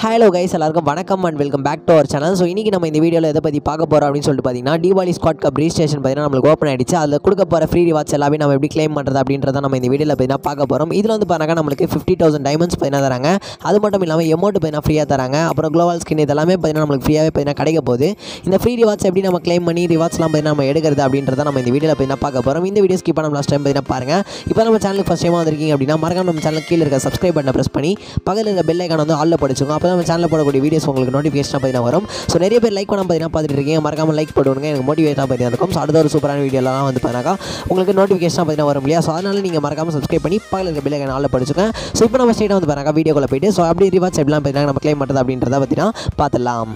hello guys எல்லாருக்கும் வணக்கம் and welcome back to our channel so இன்றைக்கி நம்ம இந்த வீடியோவில் எதை பற்றி பார்க்க போகிறோம் அப்படின்னு சொல்லிட்டு பார்த்தீங்கன்னா தீபாவளி ஸ்குவாட் கப் ரிஜிஸ்ட்ரேஷன் பார்த்தீங்கன்னா நம்மளுக்கு ஓப்பன் ஆயிடுச்சு அதில் கொடுக்க போகிற ஃப்ரீ ரிவார்ட்ஸ் எல்லாமே நம்ம எப்படி claim பண்ணுறது அப்படின்றத நம்ம இந்த வீடியோவில் பார்த்தீங்கன்னா பார்க்க போகிறோம் இதில் வந்து பாருங்க நம்மளுக்கு ஃபிஃப்டி தௌசண்ட் டைமண்ட்ஸ் பார்த்தீங்கன்னா தராங்க அது மட்டும் இல்லாமல் எமௌண்ட் பார்த்தீங்கன்னா ஃப்ரீயாக தராங்க அப்புறம் குளோபல் ஸ்கின் இதெல்லாமே பார்த்தீங்கன்னா நம்மளுக்கு ஃப்ரீயாகவே பார்த்தீங்கன்னா கிடைக்க போகுது இந்த ஃப்ரீ ரிவார்ட்ஸ் எப்படி நம்ம claim பண்ணி ரிவார்ட்ஸ்லாம் பார்த்தீங்கன்னா நம்ம எடுக்கிறது அப்படின்றத நம்ம இந்த வீடியோவில் பார்த்தீங்கன்னா பார்க்க போகிறோம் இந்த வீடியோ ஸ்கிப் பண்ண லாஸ்ட் டைம் பார்த்தீங்கன்னா பாருங்கள் இப்போ நம்ம சேனலுக்கு ஃபஸ்ட் டைமாக வந்திருக்கீங்க அப்படின்னா மறக்காம நம்ம சேனல் கீழே இருக்க சப்ஸ்கிரைப் பட்டனை ப்ரெஸ் பண்ணி பக்கத்தில் இருக்க பெல் ஐக்கான வந்து ஆல்ல படிச்சுங்க அப்போ நம்ம சேனலில் போடக்கூடிய வீடியோஸ் உங்களுக்கு நோட்டிஃபிகேஷன் பார்த்தீங்கன்னா வரும் ஸோ நிறைய பேர் லைக் பண்ண பார்த்தீங்கன்னா பார்த்துட்டு இருக்கீங்க மறக்காம லைக் போடுவாங்க எனக்கு மோட்டிவேட்டாக பார்த்தீங்கன்னா இருக்கும் ஸோ அடுத்த ஒரு சூப்பரான வீடியோலாம் வந்து பார்த்தாக்கா உங்களுக்கு நோட்டிஃபிகேஷன் பார்த்தீங்கன்னா வரும் இல்லையா ஸோ அதனால நீங்கள் மறக்காம சப்ஸ்கிரைப் பண்ணி பக்கத்தில் இருக்க பெல் ஐக்கான ஆல்ல படிச்சுங்க ஸோ இப்போ நம்ம ஸ்டேட்டாக வந்து பாருங்க வீடியோக்குள்ள போயிட்டு ஸோ அப்படி ரிவார்ட்ஸ் எப்படிலாம் பார்த்தீங்கன்னா நம்ம க்ளைம் பண்ணுறது அப்படின்றத பார்த்தீங்கன்னா பார்த்துலாம்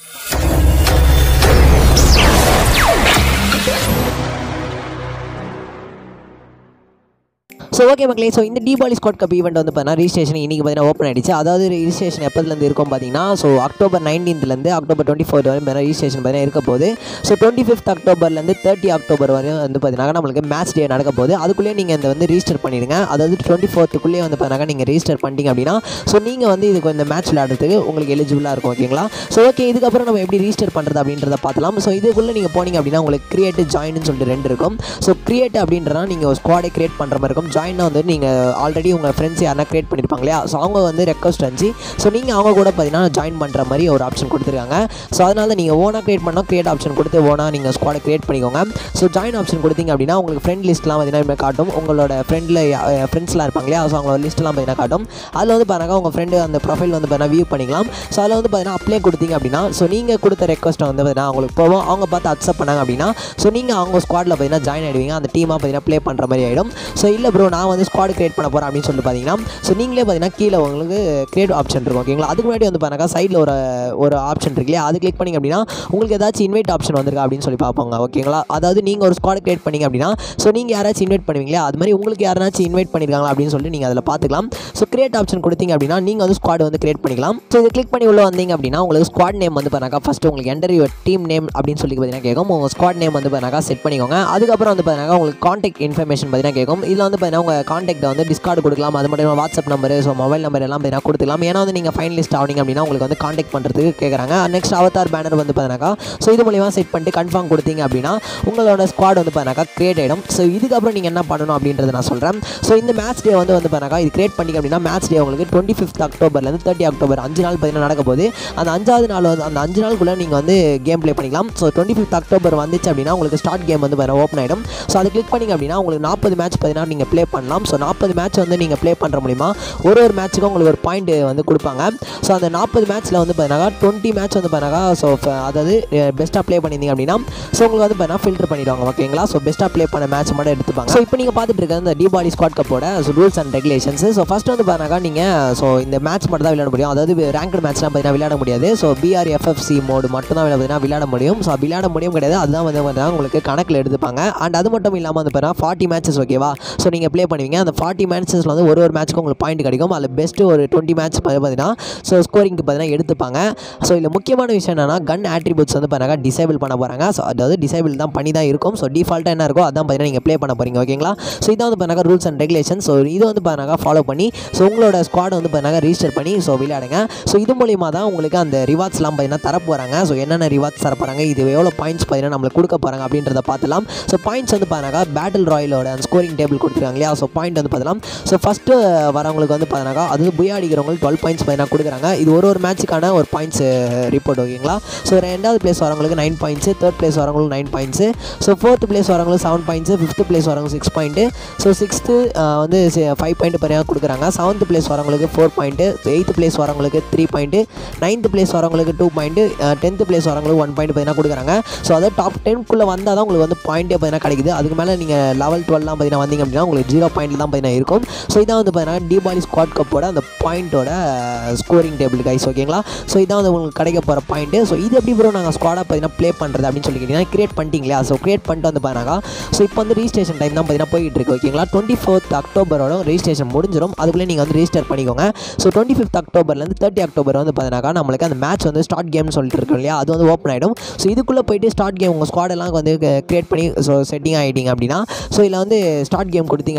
ஸோ ஓகே மக்களே ஸோ இந்த தீபாவளி ஸ்குவாட் கப் ஈவெண்ட் வந்து பார்த்தீங்கன்னா ரிஜிஸ்ட்ரேஷன் இன்றைக்கி பார்த்தீங்கன்னா ஓப்பன் ஆயிடுச்சு அதாவது ரிஜிஸ்ட்ரேஷன் எப்போதுலேருந்து இருக்கும் பார்த்தீங்கன்னா ஸோ அக்டோபர் நைன்டீன்த்லேருந்து அக்டோபர் டுவெண்ட்டி ஃபோர் வரை பார்த்தீங்கன்னா ரிஜிஸ்ட்ரேஷன் பார்த்தீங்கன்னா இருக்க போகுது ஸோ டுவெண்ட்டி ஃபிஃப்த் அக்டோபர்லேருந்து தேர்ட்டி அக்டோபர் வரையும் வந்து பார்த்தீங்கன்னா நம்மளுக்கு மேட்ச் டே நடக்க போகுது அதுக்குள்ளேயே நீங்கள் இந்த வந்து ரிஜிஸ்டர் பண்ணிடுங்க அதாவது டுவெண்ட்டி ஃபோர்த்துக்குள்ளேயே வந்து பார்த்தீங்கன்னா நீங்கள் ரிஜிஸ்டர் பண்ணிட்டீங்க அப்படின்னா ஸோ நீங்கள் வந்து இதுக்கு இந்த மேட்ச் விளையாடுறதுக்கு உங்களுக்கு எலிஜிபிளாக இருக்கும் ஓகேங்களா ஸோ ஓகே இதுக்கப்புறம் நம்ம எப்படி ரிஜிஸ்டர் பண்ணுறது அப்படின்றத பார்க்கலாம் ஸோ இதுக்குள்ளே நீங்கள் போனீங்க அப்படின்னா உங்களுக்கு கிரியேட் ஜாயின்னு சொல்லிட்டு ரெண்டு இருக்கும் ஸோ கிரியேட் அப்படின்றனா நீங்கள் ஸ்குவாடை கிரியேட் பண்ணுற மாதிரி இருக்கும் ஜாயின்னா வந்து நீங்கள் ஆல்ரெடி உங்கள் ஃப்ரெண்ட்ஸ் யாரா கிரியேட் பண்ணியிருப்பாங்க இல்லையா ஸோ அவங்க வந்து ரெக்வஸ்ட் வந்துச்சு ஸோ நீங்கள் அவங்க கூட பார்த்தீங்கன்னா ஜாயின் பண்ணுற மாதிரி ஒரு ஆப்ஷன் கொடுத்துருக்காங்க ஸோ அதனால் நீங்கள் ஓனாக கிரியேட் பண்ணால் கிரியேட் ஆப்ஷன் கொடுத்து ஓனாக நீங்கள் ஸ்குவாடை கிரியேட் பண்ணிக்கோங்க ஸோ ஜாயின் ஆப்ஷன் கொடுத்தீங்க அப்படின்னா உங்களுக்கு ஃப்ரெண்ட் லிஸ்ட்லாம் பார்த்தீங்கன்னா இப்படி காட்டும் உங்களோட ஃப்ரெண்டில் ஃப்ரெண்ட்ஸ்லாம் இருப்பாங்க இல்லையா ஸோ அவங்களோட லிஸ்ட்லாம் பார்த்தீங்கன்னா காட்டும் அதில் வந்து பாருங்க உங்கள் ஃப்ரெண்டு அந்த ப்ரொஃபைல் வந்து பார்த்தீங்கன்னா வியூ பண்ணிக்கலாம் ஸோ அதில் வந்து பார்த்தீங்கன்னா அப்ளை கொடுத்தீங்க அப்படின்னா ஸோ நீங்கள் கொடுத்த ரெக்வஸ்ட்டை வந்து பார்த்தீங்கன்னா அவங்களுக்கு போவோம் அவங்க பார்த்து அக்செப்ட் பண்ணாங்க அப்படின்னா ஸோ நீங்கள் அவங்க ஸ்குவாடில் பார்த்தீங்கன்னா ஜாயின் ஆகிடுவீங்க அந்த டீமாக பார்த்தீங்கன்னா ப்ளே பண்ணுற மாதிரி ஆகிடும் ஸோ இல்லை ப்ரோ நான் வந்து ஸ்குவாட் கிரியேட் பண்ண போகிறேன் அப்படின்னு சொல்லிட்டு பார்த்தீங்கன்னா ஸோ நீங்களே பார்த்தீங்கன்னா கீழே உங்களுக்கு கிரியேட் ஆப்ஷன் இருக்கும் ஓகேங்களா அதுக்கு முன்னாடி வந்து பாருங்க சைடில் ஒரு ஒரு ஆப்ஷன் இருக்கு இல்லையா அது கிளிக் பண்ணிங்க அப்படின்னா உங்களுக்கு ஏதாச்சும் இன்வைட் ஆப்ஷன் வந்திருக்கா அப்படின்னு சொல்லி பார்ப்பாங்க ஓகேங்களா அதாவது நீங்கள் ஒரு ஸ்குவாட் கிரியேட் பண்ணீங்க அப்படின்னா ஸோ நீங்கள் யாராச்சும் இன்வைட் பண்ணுவீங்களா அது மாதிரி உங்களுக்கு யாராச்சும் இன்வைட் பண்ணியிருக்காங்களா அப்படின்னு சொல்லி நீங்கள் அதில் பார்த்துக்கலாம் ஸோ கிரியேட் ஆப்ஷன் கொடுத்தீங்க அப்படின்னா நீங்கள் வந்து ஸ்குவாட் வந்து கிரியேட் பண்ணிக்கலாம் ஸோ இது கிளிக் பண்ணி உள்ள வந்தீங்க அப்படின்னா உங்களுக்கு ஸ்குவாட் நேம் வந்து பாருங்க ஃபஸ்ட்டு உங்களுக்கு என்டர் யுவர் டீம் நேம் அப்படின்னு சொல்லி பார்த்தீங்கன்னா கேட்கும் உங்கள் ஸ்குவாட் நேம் வந்து பாருங்க செட் பண்ணிக்கோங்க அதுக்கப்புறம் வந்து பாருங்க உங்களுக்கு காண்டாக்ட் இன்ஃபர்மேஷன் பார்த்தீங்கன்னா கேட்கும் இதில் வந்து பார்த்தீங்கன்னா உங்கள் காண்டாக்ட் வந்து டிஸ்கார்டு கொடுக்கலாம் அது மட்டும் இல்லாமல் WhatsApp number so mobile number எல்லாம் பார்த்தீங்கன்னா கொடுத்துக்கலாம் ஏன்னா வந்து நீங்கள் ஃபைனலிஸ்ட் ஆனீங்க அப்படின்னா உங்களுக்கு வந்து காண்டாக்ட் பண்ணுறதுக்கு கேட்குறாங்க நெக்ஸ்ட் அவதார் பேனர் வந்து பார்த்தீங்கன்னாக்கா ஸோ இது மூலியமா செட் பண்ணிட்டு கன்ஃபார்ம் கொடுத்தீங்க அப்படின்னா உங்களோட ஸ்குவாட் வந்து பார்த்தீங்கன்னாக்கா கிரியேட் ஆகிடும் ஸோ இதுக்கப்புறம் நீங்கள் என்ன பண்ணணும் அப்படின்றத நான் சொல்கிறேன் ஸோ இந்த மேட்ச் டே வந்து வந்து பார்த்தீங்கன்னா இது கிரியேட் பண்ணிங்க அப்படின்னா மேட்ச் டே உங்களுக்கு டுவெண்ட்டி ஃபிஃப்த் அக்டோபர்லேருந்து தேர்ட்டி அக்டோபர் அஞ்சு நாள் பார்த்தீங்கன்னா நடக்க போகுது அந்த அஞ்சாவது நாள் வந்து அந்த அஞ்சு நாளுக்குள்ளே நீங்கள் வந்து கேம் ப்ளே பண்ணிக்கலாம் ஸோ டுவெண்ட்டி ஃபிஃப்த் அக்டோபர் வந்துச்சு அப்படின்னா உங்களுக்கு ஸ்டார்ட் கேம் வந்து பார்த்தீங்கன்னா ஓப்பன் ஆகிடும் ஸோ அது கிளிக் பண்ணிங்க அப்படின்னா உங்களுக்கு நாற்பது மேட்ச் பார்த்தீங்கன்னா நீங்கள் ப்ளே பண்ணலாம் ஸோ நாற்பது மேட்ச் வந்து நீங்கள் ப்ளே பண்ணுற மூலிமா ஒரு ஒரு மேட்ச்சுக்கும் உங்களுக்கு ஒரு பாயிண்ட் வந்து கொடுப்பாங்க ஸோ அந்த நாற்பது மேட்ச்சில் வந்து பார்த்தீங்கன்னா டுவெண்ட்டி மேட்ச் வந்து பார்த்தீங்கன்னா ஸோ அதாவது பெஸ்ட்டாக ப்ளே பண்ணியிருந்தீங்க அப்படின்னா ஸோ உங்களுக்கு வந்து பார்த்தீங்கன்னா ஃபில்டர் பண்ணிடுவாங்க ஓகேங்களா ஸோ பெஸ்ட்டாக ப்ளே பண்ண மேட்ச் மட்டும் எடுத்துப்பாங்க ஸோ இப்போ நீங்கள் பார்த்துட்டு இருக்க இந்த தீபாவளி ஸ்குவாட் கப்போட so rules and regulations so first வந்து பார்த்தீங்கன்னா நீங்கள் ஸோ இந்த மேட்ச் மட்டும் தான் விளையாட முடியும் அதாவது ரேங்க்டு மேட்ச்லாம் பார்த்தீங்கன்னா விளையாட முடியாது ஸோ பிஆர்எஃப்எஃப்சி மோடு மட்டும் தான் பார்த்தீங்கன்னா விளையாட முடியும் ஸோ விளையாட முடியும் கிடையாது அதுதான் வந்து பார்த்தீங்கன்னா உங்களுக்கு கணக்கில் எடுத்துப்பாங்க அண்ட் அது மட்டும் இல்லாமல் வந்து பார்த்தீங்கன்னா ஃபார்ட்டி மேட்சஸ் ஓகேவா ஸோ நீங்கள் ப்ளே பண்ணுவீங்க அந்த ஃபார்ட்டி மேட்சஸில் வந்து ஒரு ஒரு மேட்ச்சுக்கு உங்களுக்கு பாயிண்ட் கிடைக்கும் அதில் பெஸ்ட்டு ஒரு டுவெண்ட்டி மேட்ச் பார்த்தீங்கன்னா ஸோ ஸ்கோரிங்க்கு பார்த்தீங்கன்னா எடுத்துப்பாங்க ஸோ இதில் முக்கியமான விஷயம் என்னன்னா கன் ஆட்ரிபியூட்ஸ் வந்து பார்த்தீங்கன்னா டிசேபிள் பண்ண போகிறாங்க ஸோ அதாவது டிசேபிள் தான் பண்ணி தான் இருக்கும் ஸோ டிஃபால்ட்டாக என்ன இருக்கோ அதான் பார்த்தீங்கன்னா நீங்கள் ப்ளே பண்ண போகிறீங்க ஓகேங்களா ஸோ இதான் வந்து பார்த்தீங்கன்னா ரூல்ஸ் அண்ட் ரெகுலேஷன் ஸோ இது வந்து பார்த்தீங்கன்னா ஃபாலோ பண்ணி ஸோ உங்களோட ஸ்குவாட் வந்து பார்த்தீங்கன்னா ரிஜிஸ்டர் பண்ணி ஸோ விளையாடுங்க ஸோ இது மூலியமா தான் உங்களுக்கு அந்த ரிவார்ட்ஸ்லாம் பார்த்தீங்கன்னா தர போகிறாங்க ஸோ என்னென்ன ரிவார்ட்ஸ் தர போகிறாங்க இது எவ்வளோ பாயிண்ட்ஸ் பார்த்தீங்கன்னா நம்மளுக்கு கொடுக்க போகிறாங்க அப்படின்றத பார்த்துலாம் ஸோ பாயிண்ட்ஸ் வந்து பார்த்தீங்கன்னா பேட்டில் ராயலோட அந்த ஸ்கோரிங் டேபிள் கொடுத்துருக்காங்க இல்லையா ஸோ பாயிண்ட் வந்து பார்த்தலாம் ஸோ ஃபஸ்ட்டு வரவங்களுக்கு வந்து பார்த்தீங்கன்னா அது புயா அடிக்கிறவங்களுக்கு டுவெல் பாயிண்ட்ஸ் பார்த்தீங்கன்னா கொடுக்குறாங்க இது ஒரு ஒரு மேட்ச்சுக்கான ஒரு பாயிண்ட்ஸ் ரிப்போர்ட் ஓகேங்களா ஸோ ரெண்டாவது பிளேஸ் வரவங்களுக்கு நைன் பாயிண்ட்ஸு தேர்ட் பிளேஸ் வரவங்களுக்கு nine points so fourth place வரவங்களுக்கு செவன் பாயிண்ட்ஸு ஃபிஃப்த் பிளேஸ் வரவங்க சிக்ஸ் பாயிண்ட்டு ஸோ சிக்ஸ்த்து வந்து ஃபைவ் பாயிண்ட் பார்த்தீங்கன்னா கொடுக்குறாங்க செவன்த் பிளேஸ் வரவங்களுக்கு ஃபோர் பாயிண்ட்டு எயித்து பிளேஸ் வரவங்களுக்கு த்ரீ பாயிண்ட்டு நைன்த் பிளேஸ் வரவங்களுக்கு டூ பாயிண்ட்டு டென்த் பிளேஸ் வரவங்களுக்கு ஒன் பாயிண்ட் பார்த்தீங்கன்னா கொடுக்குறாங்க ஸோ அதாவது டாப் டென்க்குள்ளே வந்தால் தான் உங்களுக்கு வந்து பாயிண்ட்டே பார்த்தீங்கன்னா கிடைக்குது அதுக்கு மேலே நீங்கள் லெவல் டுவெல்லாம் பார்த்தீங்கன்னா வந்தீங்க அப்படின்னா உங்களுக்கு ஜீரோ பாயிண்ட் தான் பார்த்தீங்கன்னா இருக்கும் ஸோ இதான் வந்து பார்த்தீங்கன்னா தீபாவளி ஸ்குவாட் கப்போட அந்த பாயிண்ட்டோட ஸ்கோரிங் டேபிள் கைஸ் ஓகேங்களா ஸோ இதான் வந்து உங்களுக்கு கிடைக்க போகிற பாயிண்ட்டு ஸோ இது எப்படி ப்ரோ நாங்கள் ஸ்குவாடாக பார்த்தீங்கன்னா ப்ளே பண்ணுறது அப்படின்னு சொல்லி கேட்டிங்கன்னா கிரியேட் பண்ணிட்டீங்களா ஸோ கிரியேட் பண்ணிட்டு வந்து பாருங்க ஸோ இப்போ வந்து ரிஜிஸ்ட்ரேஷன் டைம் தான் பார்த்தீங்கன்னா போயிட்டு இருக்கு ஓகேங்களா டுவெண்ட்டி ஃபோர்த் அக்டோபரோட ரெஜிஸ்ட்ரேஷன் முடிஞ்சிடும் அதுக்குள்ளே நீங்கள் வந்து ரெஜிஸ்டர் பண்ணிக்கோங்க ஸோ டுவெண்ட்டி ஃபிஃப்த் அக்டோபர்லேருந்து தேர்ட்டி அக்டோபர் வந்து பார்த்தீங்கன்னா நம்மளுக்கு அந்த மேட்ச் வந்து ஸ்டார்ட் கேம்னு சொல்லிட்டு இருக்கோம் இல்லையா அது வந்து ஓப்பன் ஆகிடும் ஸோ இதுக்குள்ளே போயிட்டு ஸ்டார்ட் கேம் உங்கள் ஸ்குவாடெல்லாம் வந்து கிரியேட் பண்ணி ஸோ செட்டிங் ஆகிட்டீங்க அப்படின்னா ஸோ இதில் வந்து ஸ்டார்ட் கேம் கொடுத்தீங்க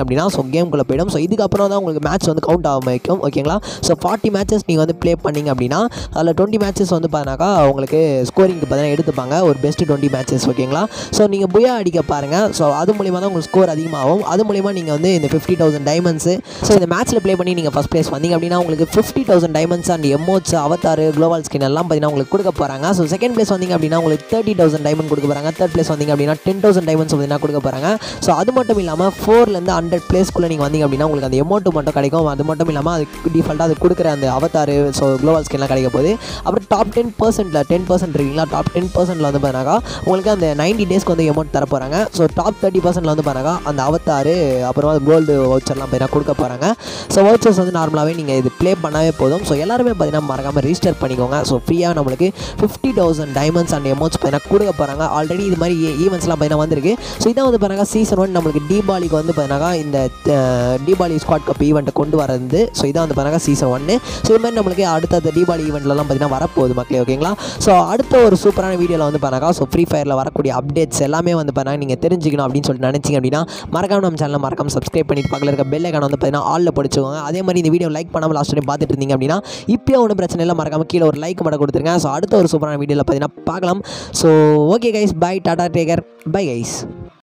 அப்படின்னா ஸோ கேம்குள்ளே போயிடும் ஸோ இதுக்கப்புறம் தான் உங்களுக்கு மேட்ச் வந்து கவுண்ட் ஆக வைக்கும் ஓகேங்களா ஸோ ஃபார்ட்டி மேட்சஸ் நீங்கள் வந்து ப்ளே பண்ணீங்க அப்படின்னா அதில் டுவெண்ட்டி மேட்சஸ் வந்து பார்த்தினாக்கா உங்களுக்கு ஸ்கோரிங்க்கு பார்த்தீங்கன்னா எடுத்துப்பாங்க ஒரு பெஸ்ட்டு டுவெண்ட்டி மேட்சஸ் ஓகேங்களா ஸோ நீங்கள் புயா அடிக்க பாருங்கள் ஸோ அது மூலிமா தான் உங்களுக்கு ஸ்கோர் அதிகமாகும் அது மூலிமா நீங்கள் வந்து இந்த ஃபிஃப்டி தௌசண்ட் டைமண்ட்ஸு ஸோ இந்த மேட்ச்சில் ப்ளே பண்ணி நீங்கள் ஃபஸ்ட் ப்ளேஸ் வந்தீங்க அப்படின்னா உங்களுக்கு fifty thousand diamonds and emotes avatar global skin எல்லாம் பார்த்தீங்கன்னா உங்களுக்கு கொடுக்க போகிறாங்க ஸோ செகண்ட் ப்ளேஸ் வந்தீங்க அப்படின்னா உங்களுக்கு தேர்ட்டி தௌசண்ட் டைமண்ட் கொடுக்க போகிறாங்க தேர்ட் ப்ளேஸ் வந்தீங்க அப்படின்னா டென் தௌசண்ட் டைமண்ட்ஸ் பார்த்தீங்கன்னா கொடுக்க போகிறாங்க ஸோ அது மட்டும் இல்லாமல் ஃபோர்லேருந்து ஹண்ட்ரட் ப்ளேஸ்க்குள்ளே நீங்கள் வந்தீங்க அப்படின்னா உங்களுக்கு அந்த எமௌண்ட் மட்டும் கிடைக்கும் அது மட்டும் இல்லாமல் அது டிஃபால்ட்டாக அது கொடுக்குற அந்த அவத்தார் ஸோ குளோபல் ஸ்கின்லாம் கிடைக்க போகுது அப்புறம் டாப் டென் பர்சன்ட்டில் டென் பர்சன்ட் இருக்கீங்களா டாப் டென் பர்சன்ட்டில் வந்து பார்த்தீங்கன்னா உங்களுக்கு அந்த நைன்டி டேஸ்க்கு வந்து எமௌண்ட் தர போகிறாங்க ஸோ டாப் தேர்ட்டி பர்சன்ட்டில் வந்து பாருங்க அந்த அவத்தார் அப்புறமா கோல்டு வவுச்சர்லாம் பார்த்தீங்கன்னா கொடுக்க போகிறாங்க ஸோ வவுச்சர்ஸ் வந்து நார்மலாகவே நீங்கள் இது ப்ளே பண்ணாவே போதும் ஸோ எல்லாருமே பார்த்தீங்கன்னா மறக்காமல் ரிஜிஸ்டர் பண்ணிக்கோங்க ஸோ ஃப்ரீயாக நம்மளுக்கு fifty thousand diamonds and amounts பார்த்தீங்கன்னா கொடுக்க போகிறாங்க ஆல்ரெடி இது மாதிரி ஈவெண்ட்ஸ்லாம் பார்த்தீங்கன்னா வந்திருக்கு ஸோ இதான் வந்து பாருங்க சீசன் ஒன் நம்மளுக்கு தீபாவளிக்கு வந்து பார்த்தீங்கன்னா இந்த அஹ், தீபாவளி ஸ்குவாட் கப் ஈவெண்ட்டை கொண்டு வரது ஸோ இதான் வந்து பாருங்க சீசன் ஒன்று ஸோ இது மாதிரி நம்மளுக்கு அடுத்த தீபாவளி ஈவெண்ட்லலாம் பார்த்தீங்கன்னா வரப்போகுது மக்களே ஓகேங்களா ஸோ அடுத்த ஒரு சூப்பரான வீடியோவில் வந்து பாருங்க ஸோ ஃப்ரீ ஃபயரில் வரக்கூடிய அப்டேட்ஸ் எல்லாமே வந்து பாருங்க நீங்கள் தெரிஞ்சுக்கணும் அப்படின்னு சொல்லிட்டு நினச்சிங்க அப்படின்னா மறக்காம நம்ம சேனலை மறக்காம சப்ஸ்கிரைப் பண்ணிட்டு பக்கத்தில் இருக்க பெல் ஐக்கான வந்து பார்த்தீங்கன்னா ஆலில் படிச்சுக்கோங்க அதே மாதிரி இந்த வீடியோ லைக் பண்ணாமல் லாஸ்ட் வரையும் பார்த்துட்டு இருந்தீங்க அப்படின்னா இப்போயே ஒன்றும் பிரச்சனை இல்லை மறக்காம கீழே ஒரு லைக் மட்டும் கொடுத்துருங்க ஸோ அடுத்த ஒரு சூப்பரான வீடியோவில் பார்த்தீங்கன்னா பார்க்கலாம் ஸோ ஓகே கைஸ் பை டாடா டேக்கர் பை கைஸ்